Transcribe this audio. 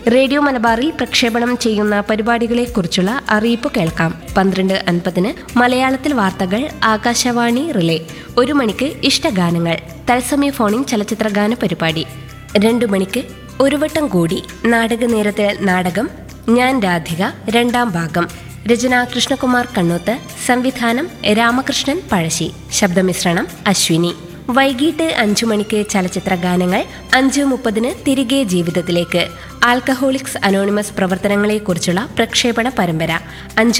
radio മലബാറിൽ പ്രക്ഷേപണം ചെയ്യുന്ന പരിപാടികളെക്കുറിച്ചുള്ള അറിയിപ്പ് കേൾക്കാം പന്ത്രണ്ട് അൻപതിന് മലയാളത്തിൽ വാർത്തകൾ ആകാശവാണി റിലേ ഒരു മണിക്ക് ഇഷ്ടഗാനങ്ങൾ തത്സമയ ഫോണിംഗ് ചലച്ചിത്ര ഗാന പരിപാടി രണ്ടു മണിക്ക് ഒരു വട്ടം കൂടി നാടക നേരത്തെ നാടകം ഞാൻ രാധിക രണ്ടാം ഭാഗം രചന കൃഷ്ണകുമാർ കണ്ണൂത്ത് സംവിധാനം രാമകൃഷ്ണൻ പഴശ്ശി ശബ്ദമിശ്രണം അശ്വിനി വൈകിട്ട് അഞ്ചു മണിക്ക് ചലച്ചിത്ര ഗാനങ്ങൾ അഞ്ച് മുപ്പതിന് തിരികെ ജീവിതത്തിലേക്ക് ആൽക്കഹോളിക്സ് അനോണിമസ് പ്രവർത്തനങ്ങളെക്കുറിച്ചുള്ള പ്രക്ഷേപണ പരമ്പര അഞ്ച്